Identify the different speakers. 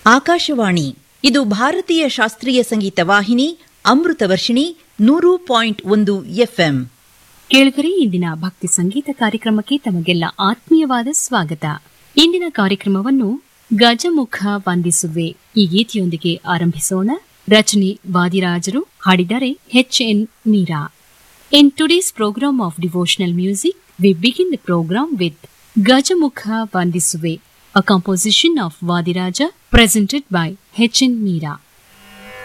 Speaker 1: ಆಕಾಶವಾಣಿ ಇದು ಭಾರತೀಯ ಶಾಸ್ತ್ರೀಯ ಸಂಗೀತ ವಾಹಿನಿ ಅಮೃತ ವರ್ಷಿಣಿ ನೂರು ಪಾಯಿಂಟ್ ಒಂದು ಎಫ್ಎಂ
Speaker 2: ಕೇಳುಗರೆ ಇಂದಿನ ಭಕ್ತಿ ಸಂಗೀತ ಕಾರ್ಯಕ್ರಮಕ್ಕೆ ತಮಗೆಲ್ಲ ಆತ್ಮೀಯವಾದ ಸ್ವಾಗತ ಇಂದಿನ ಕಾರ್ಯಕ್ರಮವನ್ನು ಗಜಮುಖ ವಂದಿಸುವೆ ಈ ಗೀತೆಯೊಂದಿಗೆ ಆರಂಭಿಸೋಣ ರಚನೆ ವಾದಿರಾಜರು ಹಾಡಿದರೆ H N Meera in today's programme of devotional music we begin the programme with ಗಜಮುಖ ವಂದಿಸುವೆ a composition of Vadiraja presented by H.N. Meera.